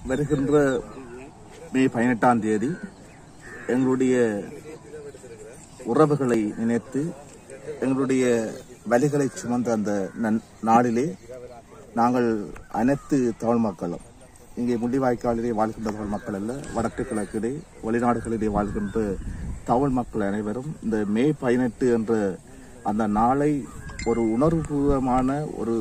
வருகின்ற மே பதினெட்டாம் தேதி எங்களுடைய உறவுகளை நினைத்து எங்களுடைய வலிகளை சுமந்த அந்த நன்- நாளிலே நாங்கள் அனைத்து தமிழ் மக்களும் இங்கே முள்ளிவாய்க்காலிலே வாழ்கின்ற தமிழ் மக்கள் அல்ல வடக்கு கிழக்கிலே வெளிநாடுகளிலே வாழ்கின்ற தமிழ் மக்கள் அனைவரும் இந்த மே பதினெட்டு என்ற அந்த நாளை ஒரு உணர்வுபூர்வமான ஒரு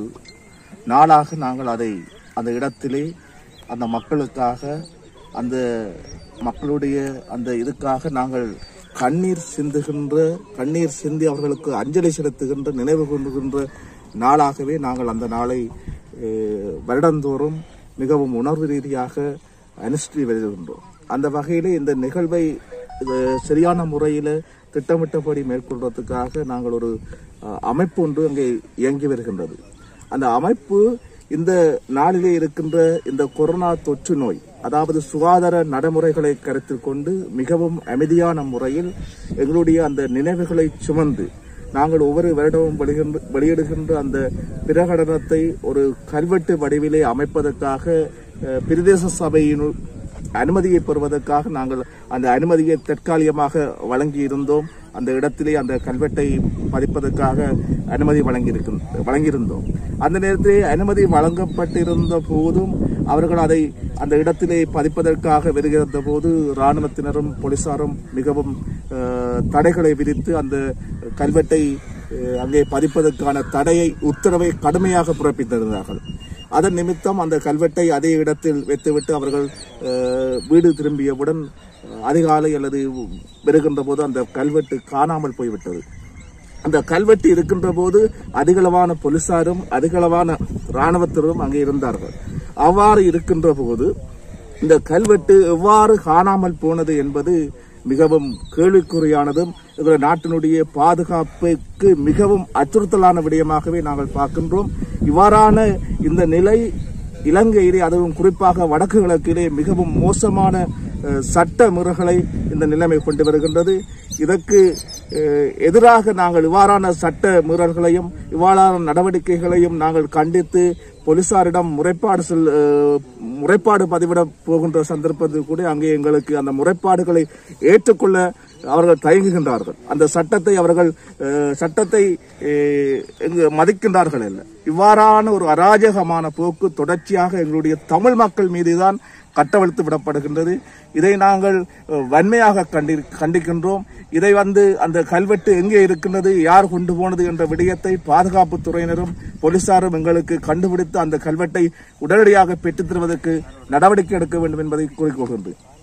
நாளாக நாங்கள் அதை அந்த இடத்திலே அந்த மக்களுக்காக அந்த மக்களுடைய அந்த இதுக்காக நாங்கள் கண்ணீர் சிந்துகின்ற கண்ணீர் சிந்தி அவர்களுக்கு அஞ்சலி செலுத்துகின்ற நினைவு கொண்டுகின்ற நாளாகவே நாங்கள் அந்த நாளை அஹ், வருடந்தோறும் மிகவும் உணர்வு ரீதியாக அனுஷ்டி வருகின்றோம் அந்த வகையிலே இந்த நிகழ்வை அஹ், சரியான முறையில் திட்டமிட்டபடி மேற்கொள்வதற்காக நாங்கள் ஒரு அஹ், அமைப்பு ஒன்று அங்கே இயங்கி வருகின்றது அந்த அமைப்பு இந்த நாளிலே இருக்கின்ற இந்த கொரோனா தொற்று நோய் அதாவது சுகாதார நடைமுறைகளை கருத்தில் கொண்டு மிகவும் அமைதியான முறையில் எங்களுடைய அந்த நினைவுகளை சுமந்து நாங்கள் ஒவ்வொரு வருடமும் வெளியிடுகின்ற வெளியிடுகின்ற அந்த பிரகடனத்தை ஒரு கல்வெட்டு வடிவிலே அமைப்பதற்காக அஹ், பிரதேச சபையினுள் அனுமதியை பெறுவதற்காக நாங்கள் அந்த அனுமதியை தற்காலிகமாக வழங்கி இருந்தோம் அந்த இடத்திலே அந்த கல்வெட்டை பதிப்பதற்காக அனுமதி வழங்கியிருக்கும் வழங்கியிருந்தோம் அந்த நேரத்திலே அனுமதி வழங்கப்பட்டிருந்த போதும் அவர்கள் அதை அந்த இடத்திலே பதிப்பதற்காக வருகிற போது இராணுவத்தினரும் போலீசாரும் மிகவும் அஹ், தடைகளை விதித்து அந்த கல்வெட்டை அஹ், அங்கே பதிப்பதற்கான தடையை உத்தரவை கடுமையாக பிறப்பித்திருந்தார்கள் அதன் நிமித்தம் அந்த கல்வெட்டை அதே இடத்தில் வைத்துவிட்டு அவர்கள் அஹ், வீடு திரும்பியவுடன் அஹ், அதிகாலை அல்லது வருகின்ற போது அந்த கல்வெட்டு காணாமல் போய்விட்டது அந்த கல்வெட்டு இருக்கின்ற போது அதிகளவான போலீசாரும் அதிகளவான இராணுவத்தினரும் அங்கே இருந்தார்கள் அவ்வாறு இருக்கின்ற போது இந்த கல்வெட்டு எவ்வாறு காணாமல் போனது என்பது மிகவும் கேள்விக்குறியானதும் எங்களுடைய நாட்டினுடைய பாதுகாப்புக்கு மிகவும் அச்சுறுத்தலான விடயமாகவே நாங்கள் பார்க்கின்றோம் இவ்வாறான இந்த நிலை இலங்கையிலே அதுவும் குறிப்பாக வடக்கு கிழக்கிலே மிகவும் மோசமான அஹ், சட்ட முறைகளை இந்த நிலைமை கொண்டு வருகின்றது இதற்கு அஹ், எதிராக நாங்கள் இவ்வாறான சட்ட மீறல்களையும் இவ்வாறான நடவடிக்கைகளையும் நாங்கள் கண்டித்து போலீசாரிடம் முறைப்பாடு செல் அஹ், முறைப்பாடு பதிவிட போகின்ற சந்தர்ப்பத்தில் கூட அங்கே எங்களுக்கு அந்த முறைப்பாடுகளை ஏற்றுக்கொள்ள அவர்கள் தயங்குகின்றார்கள் அந்த சட்டத்தை அவர்கள் அஹ், சட்டத்தை அஹ், இங்கு மதிக்கின்றார்கள் அல்ல இவ்வாறான ஒரு அராஜகமான போக்கு தொடர்ச்சியாக எங்களுடைய தமிழ் மக்கள் மீதுதான் கட்டவிழ்த்து விடப்படுகின்றது இதை நாங்கள் அஹ், வன்மையாக கண்டி கண்டிக்கின்றோம் இதை வந்து அந்த கல்வெட்டு எங்கே இருக்கின்றது யார் கொண்டு போனது என்ற விடயத்தை பாதுகாப்பு துறையினரும் போலீசாரும் எங்களுக்கு கண்டுபிடித்து அந்த கல்வெட்டை உடனடியாக பெற்றுத் தருவதற்கு நடவடிக்கை எடுக்க வேண்டும் என்பதை கூறிக்கொள்கின்றேன்